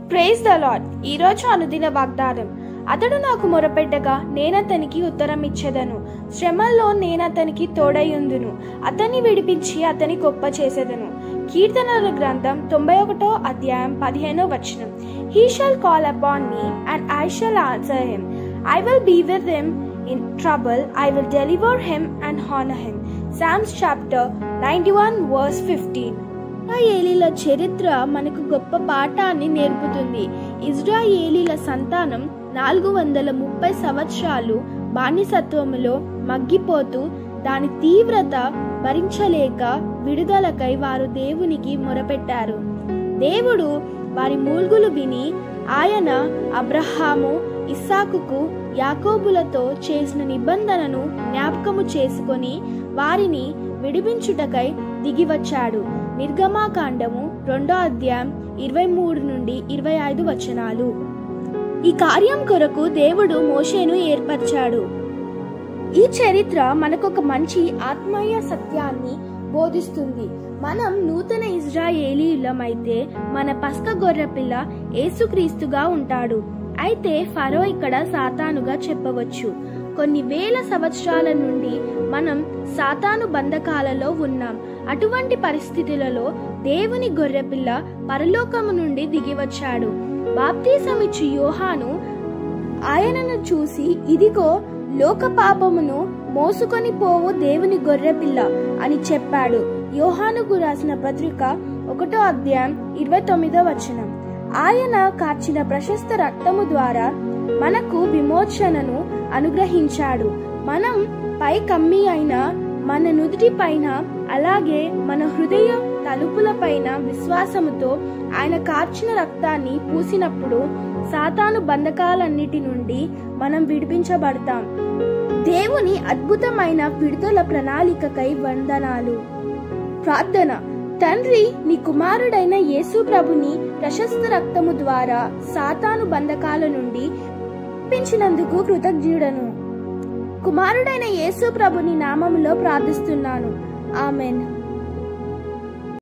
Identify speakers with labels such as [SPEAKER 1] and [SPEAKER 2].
[SPEAKER 1] praise the lord ఈరోజు అనుదిన వాగ్దానం అతడు నాకు మొరపెట్టగా నేనతనికి ఉత్తరం ఇచ్చేదను శ్రమల్లో నేనతనికి తోడయుందును అతన్ని విడిపించి అతని గొప్ప చేసేదను కీర్తనల గ్రంథం తొంభై ఒకటో అధ్యాయం పదిహేనో వచనం he shall call upon me and I shall answer him I will be with him in trouble I will deliver him and honour him Psalms chapter ninety one verse fifteen ఇజ్రాయేలీల చరిత్ర మనకు గొప్ప పాఠాన్ని నేర్పుతుంది ఇజ్రాయేలీల సంతానం నాలుగు వందల ముప్పై సంవత్సరాలు బానిసత్వములో మగ్గిపోతూ దాని తీవ్రత భరించలేక విడుదలకై వారు దేవునికి మొరపెట్టారు దేవుడు వారి మూల్గులు విని ఆయన అబ్రహాము ఇస్సాకుకు యాకోబులతో చేసిన నిబంధనను జ్ఞాపకము చేసుకొని వారిని విడిపించుటకై దిగివచ్చాడు నిర్గమాకాండము రెండో అధ్యాయం ఇరవై మూడు నుండి ఇరవై ఐదు వచనాలు ఈ కార్యం కొరకు దేవుడు మోషేను ఏర్పరిచాడు ఈ చరిత్ర మనకొక మంచి ఆత్మీయ సత్యాన్ని బోధిస్తుంది మనం నూతన ఇజ్రాయేలీలమైతే మన పస్క గొర్రెపిల్ల యేసుక్రీస్తుగా ఉంటాడు అయితే ఫరో ఇక్కడ సాతానుగా చెప్పవచ్చు కొన్ని వేల సంవత్సరాల నుండి మనం సాతాను బంధకాలలో ఉన్నాం అటువంటి పరిస్థితులలో దేవుని గొర్రెపిల్ల పరలోకము నుండి దిగివచ్చాడు బాప్తీసమిచ్చు యోహాను ఆయనను చూసి ఇదిగో లోక పాపమును మోసుకొని పోవు దేవుని గొర్రెపిల్ల అని చెప్పాడు యోహానుకు రాసిన పత్రిక ఒకటో అధ్యాయం ఇరవై తొమ్మిదో వచనం ఆయన కార్చిన ప్రశస్త రక్తము ద్వారా మనకు విమోచనను అనుగ్రహించాడు మనం పై కమ్మి అయిన మన నుదుటి పైన అలాగే మన హృదయ తలుపుల పైన విశ్వాసముతో ఆయన కార్చిన రక్తాన్ని పూసినప్పుడు సాతాను బంధకాలన్నిటి నుండి మనం విడిపించబడతాం దేవుని అద్భుతమైన విడుదల ప్రణాళికకై వందనాలు ప్రార్థన తండ్రి నీ కుమారుడైన యేసు ప్రభుని ప్రశస్త రక్తము ద్వారా సాతాను బంధకాల నుండి విడిపించినందుకు కృతజ్ఞుడను కుమారుడైన యేసు ప్రభుని నామములో ప్రార్థిస్తున్నాను ఆమెన్